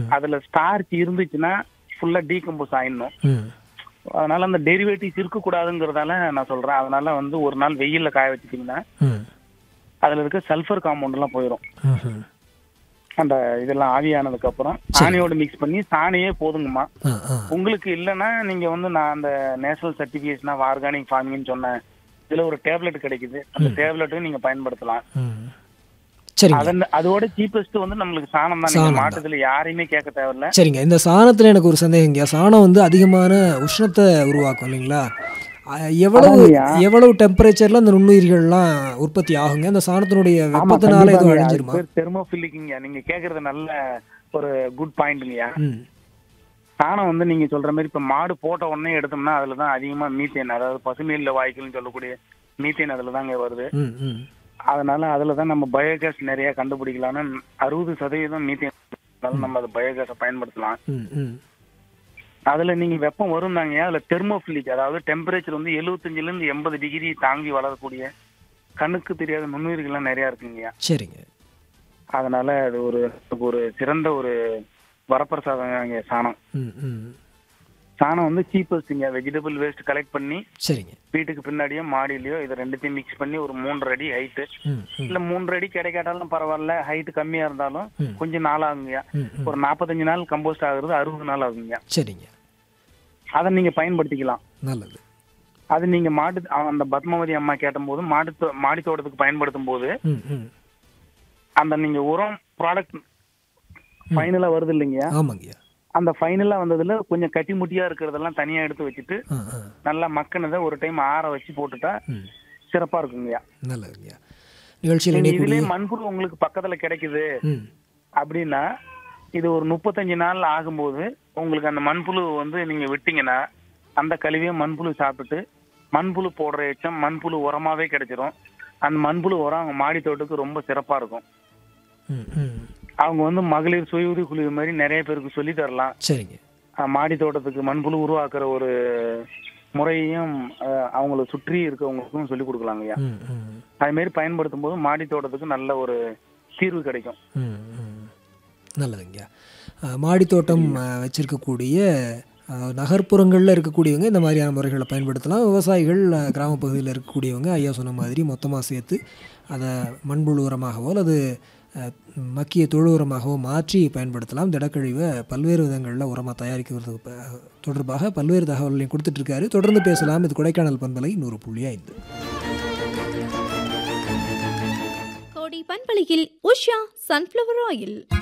அதுல ஸ்டார்ச் இருந்துச்சுன்னா ஃபுல்லா டீகம்போஸ் ஆயிடணும் ம் அதனால அந்த டெரிவேட்டிவ்ஸ் இருக்கக்கூடாதுங்கிறதால நான் சொல்றேன் அதனால வந்து ஒரு நாள் வெயில்ல காய வச்சுட்டீங்கன்னா ம் அதுல இருக்க சல்ஃபர் காம்பவுண்ட் எல்லாம் போயிடும் ம்ஹும். அந்த இதெல்லாம் ஆவியானதுக்கு அப்புறம் சாணியோட மிக்ஸ் பண்ணி சாணியே போதுங்கம்மா ஆ ஆ உங்களுக்கு இல்லைன்னா நீங்க வந்து நான் அந்த நேஷனல் சர்டிபிகேஷன் ஆஃப் ஆர்கானிக் ஃபார்மிங்னு சொன்னேன் இதுல ஒரு டேப்லெட் கிடைக்குது அந்த டேப்லெட்டும் நீங்க பயன்படுத்தலாம் ம் சரிங்க அதன் அதோட சீப்பஸ்ட் வந்து நம்மளுக்கு சாணம் தான் நீங்க மாட்டுல யாரையுமே கேட்க தேவையில்ல சரிங்க இந்த சாணத்தில் எனக்கு ஒரு சந்தேகங்க சாணம் வந்து அதிகமான உஷ்ணத்தை உருவாக்கும் இல்லைங்களா அஹ், எவ்வளவு அதாங்கய்யா. எவ்வளவு டெம்பரேச்சர்ல அந்த நுண்ணுயிர்கள்லாம் உற்பத்தி ஆகுங்க அந்த சாணத்தினுடைய வெப்பத்தினால எதுவும் அழிஞ்சிருமா தெர்மோபிலிக்குங்க நீங்க கேக்குறது நல்ல ஒரு குட் பாயிண்ட்டுங்கய்யா ம் சாணம் வந்து நீங்க சொல்ற மாதிரி இப்ப மாடு போட்ட உடனே எடுத்தோம்னா அதுல தான் அதிகமா மீத்தேன் அதாவது பசுமையில வாய்க்கல்னு சொல்லக்கூடிய மீத்தேன் அதுல தாங்க வருது ம் ம் அதனால அதுல தான் நம்ம பயோகேஸ் நிறைய கண்டுபிடிக்கலாம்னு அறுபது சதவீதம் மீத்தேன் அதனால நம்ம அது பயோகேஸை பயன்படுத்தலாம் ம் ம் அதுல நீங்க வெப்பம் வரும் தாங்க அதுல தெர்மோபிலிக் அதாவது டெம்பரேச்சர் வந்து 75 ல இருந்து எண்பது டிகிரி தாங்கி வளரக்கூடிய கண்ணுக்கு தெரியாத நுண்ணுயிர்கள்லாம் நிறைய இருக்குங்கய்யா சரிங்க அதனால அது ஒரு ஒரு சிறந்த ஒரு வரப்பிரசாதம் சாணம் ம் ம் சாணம் வந்து சீப்பஸ்ட்ங்க வெஜிடபிள் வேஸ்ட் கலெக்ட் பண்ணி சரிங்க வீட்டுக்கு பின்னாடியோ மாடியிலயோ இது ரெண்டுத்தையும் மிக்ஸ் பண்ணி ஒரு மூன்றரை அடி ஹைட்டு ம் ம் இல்ல மூன்றரை அடி கிடைக்காட்டாலும் பரவாயில்ல ஹைட் கம்மியா இருந்தாலும் ம். கொஞ்சம் நாள் ஆகுங்கய்யா ம் ம் ஒரு நாற்பத்தஞ்சு நாள் கம்போஸ்ட் ஆகுறது அறுபது நாள் ஆகுங்கய்யா சரிங்க அதை நீங்க பயன்படுத்திக்கலாம் நல்லது அது நீங்க மாட்டு அந்த பத்மாவதி அம்மா கேட்டபோது மாடு தோ- மாடி தோட்டத்துக்கு பயன்படுத்தும் போது ம் ம் அந்த நீங்க உரம் ப்ராடக்ட் ஃபைனலா வருது இல்லைங்கய்யா ஆமாங்கய்யா அந்த ஃபைனலா வந்ததுல கொஞ்சம் கட்டி முட்டியா இருக்கிறதெல்லாம் தனியா எடுத்து வச்சுட்டு ஆ ஆ நல்லா மக்கினதை ஒரு டைம் ஆற வச்சு போட்டுட்டா ம் சிறப்பா இருக்குங்கய்யா நல்லதுங்கய்யா நிகழ்ச்சியில் நீங்க இணையக்கூடிய இதுலயே மண்புழு உங்களுக்கு பக்கத்துல கிடைக்குது ம் அப்படின்னா இது ஒரு முப்பத்தஞ்சு நாள் ஆகும்போது உங்களுக்கு அந்த மண்புழு வந்து நீங்க விட்டீங்கன்னா அந்த கழிவையை மண்புழு சாப்பிட்டுட்டு மண்புழு போடுற எச்சம் மண்புழு உரமாவே கிடைச்சிரும் அந்த மண்புழு உரம் அவங்க மாடி தோட்டத்துக்கு ரொம்ப சிறப்பா இருக்கும் ம் ம் அவங்க வந்து மகளிர் சுய உதவி குழு மாதிரி நிறைய பேருக்கு சொல்லி தரலாம் சரிங்க அஹ் மாடி தோட்டத்துக்கு மண்புழு உருவாக்குற ஒரு முறையையும் அஹ், அவங்கள சுற்றி இருக்கவங்களுக்கும் சொல்லி கொடுக்கலாங்கய்யா ம் ம் அது மாதிரி பயன்படுத்தும் போது மாடி தோட்டத்துக்கு நல்ல ஒரு தீர்வு கிடைக்கும் ம், ம். நல்லதுங்க அஹ், மாடித்தோட்டம் அஹ், வச்சிருக்கக்கூடிய அஹ், நகர்ப்புறங்களில் இருக்கக்கூடியவங்க இந்த மாதிரியான முறைகளை பயன்படுத்தலாம் விவசாயிகள் அஹ், கிராமப்பகுதியில் இருக்கக்கூடியவங்க ஐயா சொன்ன மாதிரி மொத்தமாக சேர்த்து அதை மண்புழு உரமாகவோ அல்லது அஹ், மக்கிய தொழு உரமாகவோ மாற்றி பயன்படுத்தலாம் திடக்கழிவை பல்வேறு விதங்களில் உரமாக தயாரிக்கிறது ப- தொடர்பாக பல்வேறு தகவல்களையும் கொடுத்துட்ருக்காரு தொடர்ந்து பேசலாம் இது கொடைக்கானல் பண்பலை நூறு புள்ளி ஐந்து கோடி பண்பலையில் உஷா சன்ஃப்ளவர் ஆயில்